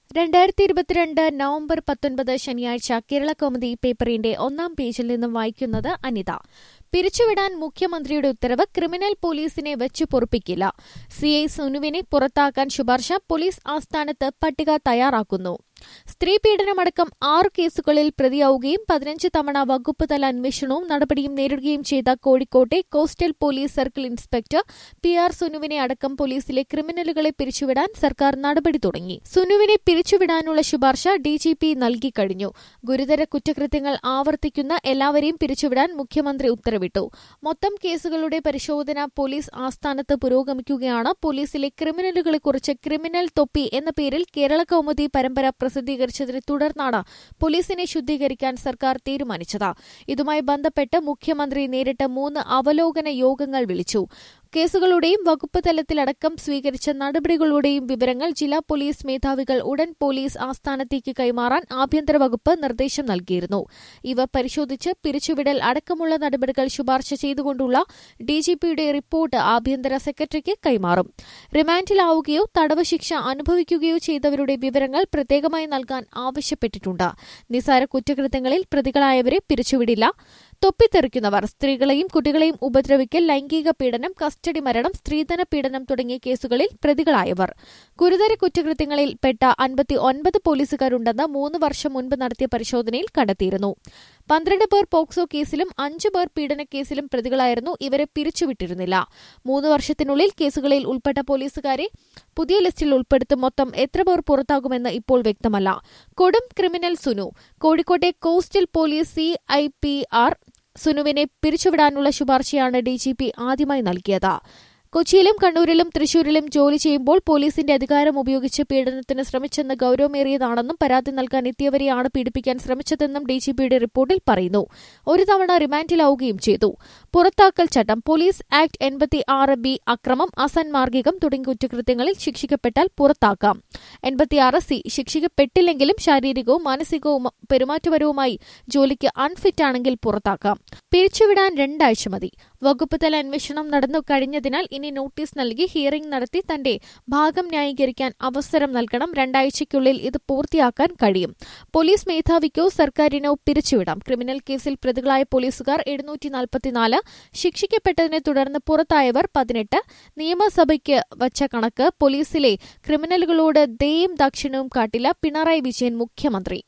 രണ്ടായിരത്തി ഇരുപത്തിരണ്ട് നവംബർ പത്തൊൻപത് ശനിയാഴ്ച കേരള കൗമുദി പേപ്പറിന്റെ ഒന്നാം പേജിൽ നിന്നും വായിക്കുന്നത് അനിത പിരിച്ചുവിടാൻ മുഖ്യമന്ത്രിയുടെ ഉത്തരവ് ക്രിമിനൽ പോലീസിനെ വെച്ചു പൊറുപ്പിക്കില്ല സിഐ സുനുവിനെ പുറത്താക്കാൻ ശുപാർശ പോലീസ് ആസ്ഥാനത്ത് പട്ടിക തയ്യാറാക്കുന്നു സ്ത്രീ പീഡനമടക്കം ആറ് കേസുകളിൽ പ്രതിയാവുകയും പതിനഞ്ച് തവണ വകുപ്പ് തല അന്വേഷണവും നടപടിയും നേരിടുകയും ചെയ്ത കോഴിക്കോട്ടെ coastal police circle inspector P R സുനുവിനെ അടക്കം പോലീസിലെ ക്രിമിനലുകളെ പിരിച്ചുവിടാൻ സർക്കാർ നടപടി തുടങ്ങി സുനുവിനെ പിരിച്ചുവിടാനുള്ള ശുപാർശ ഡിജിപി നൽകിക്കഴിഞ്ഞു ഗുരുതര കുറ്റകൃത്യങ്ങൾ ആവർത്തിക്കുന്ന എല്ലാവരെയും പിരിച്ചുവിടാൻ മുഖ്യമന്ത്രി ഉത്തരവിട്ടു മൊത്തം കേസുകളുടെ പരിശോധന പോലീസ് ആസ്ഥാനത്ത് പുരോഗമിക്കുകയാണ് പോലീസിലെ ക്രിമിനലുകളെക്കുറിച്ച് ക്രിമിനൽ തൊപ്പി എന്ന പേരിൽ കേരള കൗമുദി പരമ്പര പ്രസിദ്ധീകരിച്ചതിനെ തുടർന്നാണ് പോലീസിനെ ശുദ്ധീകരിക്കാൻ സർക്കാർ തീരുമാനിച്ചത് ഇതുമായി ബന്ധപ്പെട്ട് മുഖ്യമന്ത്രി നേരിട്ട് മൂന്ന് അവലോകന യോഗങ്ങൾ വിളിച്ചു കേസുകളുടെയും വകുപ്പ് തലത്തിലടക്കം സ്വീകരിച്ച നടപടികളുടെയും വിവരങ്ങൾ ജില്ലാ പോലീസ് മേധാവികൾ ഉടൻ പോലീസ് ആസ്ഥാനത്തേക്ക് കൈമാറാൻ ആഭ്യന്തര വകുപ്പ് നിർദ്ദേശം നൽകിയിരുന്നു ഇവ പരിശോധിച്ച് പിരിച്ചുവിടൽ അടക്കമുള്ള നടപടികൾ ശുപാർശ ചെയ്തുകൊണ്ടുള്ള ഡിജിപിയുടെ റിപ്പോർട്ട് ആഭ്യന്തര സെക്രട്ടറിക്ക് കൈമാറും റിമാൻഡിലാവുകയോ തടവ് ശിക്ഷ അനുഭവിക്കുകയോ ചെയ്തവരുടെ വിവരങ്ങൾ പ്രത്യേകമായി നൽകാൻ ആവശ്യപ്പെട്ടിട്ടുണ്ട് നിസാര കുറ്റകൃത്യങ്ങളിൽ പ്രതികളായവരെ പിരിച്ചുവിടില്ല തൊപ്പിത്തെറിക്കുന്നവർ സ്ത്രീകളെയും കുട്ടികളെയും ഉപദ്രവിക്കൽ ലൈംഗിക പീഡനം കസ്റ്റഡി മരണം സ്ത്രീധന പീഡനം തുടങ്ങിയ കേസുകളിൽ പ്രതികളായവർ ഗുരുതര കുറ്റകൃത്യങ്ങളിൽ പെട്ട അൻപത്തി ഒൻപത് പോലീസുകാരുണ്ടെന്ന് മൂന്ന് വർഷം മുൻപ് നടത്തിയ പരിശോധനയിൽ കണ്ടെത്തിയിരുന്നു പന്ത്രണ്ട് പേർ പോക്സോ കേസിലും അഞ്ചു പേർ പീഡനക്കേസിലും പ്രതികളായിരുന്നു ഇവരെ പിരിച്ചുവിട്ടിരുന്നില്ല മൂന്ന് വർഷത്തിനുള്ളിൽ കേസുകളിൽ ഉൾപ്പെട്ട പോലീസുകാരെ പുതിയ ലിസ്റ്റിൽ ഉൾപ്പെടുത്തും മൊത്തം എത്ര പേർ പുറത്താകുമെന്ന് ഇപ്പോൾ വ്യക്തമല്ല കൊടും ക്രിമിനൽ സുനു കോഴിക്കോട്ടെ coastal police C I P R സുനുവിനെ പിരിച്ചുവിടാനുള്ള ശുപാർശയാണ് ഡിജിപി ആദ്യമായി നൽകിയത് കൊച്ചിയിലും കണ്ണൂരിലും തൃശൂരിലും ജോലി ചെയ്യുമ്പോൾ പോലീസിന്റെ അധികാരം ഉപയോഗിച്ച് പീഡനത്തിന് ശ്രമിച്ചെന്ന് ഗൌരവമേറിയതാണെന്നും പരാതി നൽകാൻ എത്തിയവരെയാണ് പീഡിപ്പിക്കാൻ ശ്രമിച്ചതെന്നും ഡിജിപിയുടെ റിപ്പോർട്ടിൽ പറയുന്നു ഒരു തവണ റിമാൻഡിലാവുകയും ചെയ്തു പുറത്താക്കൽ ചട്ടം പോലീസ് ആക്ട് എൺപത്തി ആറ് ബി അക്രമം അസന്മാർഗികം തുടങ്ങിയ കുറ്റകൃത്യങ്ങളിൽ ശിക്ഷിക്കപ്പെട്ടാൽ പുറത്താക്കാം എൺപത്തിയാറ് സി ശിക്ഷിക്കപ്പെട്ടില്ലെങ്കിലും ശാരീരികവും മാനസികവും പെരുമാറ്റപരവുമായി ജോലിക്ക് അൺഫിറ്റ് ആണെങ്കിൽ പുറത്താക്കാം പിരിച്ചുവിടാൻ രണ്ടാഴ്ച മതി വകുപ്പ് തല അന്വേഷണം നടന്നു കഴിഞ്ഞതിനാൽ ഇനി നോട്ടീസ് നൽകി ഹിയറിംഗ് നടത്തി തന്റെ ഭാഗം ന്യായീകരിക്കാൻ അവസരം നൽകണം രണ്ടാഴ്ചയ്ക്കുള്ളിൽ ഇത് പൂർത്തിയാക്കാൻ കഴിയും പോലീസ് മേധാവിക്കോ സർക്കാരിനോ പിരിച്ചുവിടാം ക്രിമിനൽ കേസിൽ പ്രതികളായ പോലീസുകാർ എഴുന്നൂറ്റി നാൽപ്പത്തിനാല് ശിക്ഷിക്കപ്പെട്ടതിനെ തുടർന്ന് പുറത്തായവർ പതിനെട്ട് നിയമസഭയ്ക്ക് വച്ച കണക്ക് പോലീസിലെ ക്രിമിനലുകളോട് ദയും ദക്ഷിണവും കാട്ടില്ല പിണറായി വിജയൻ മുഖ്യമന്ത്രി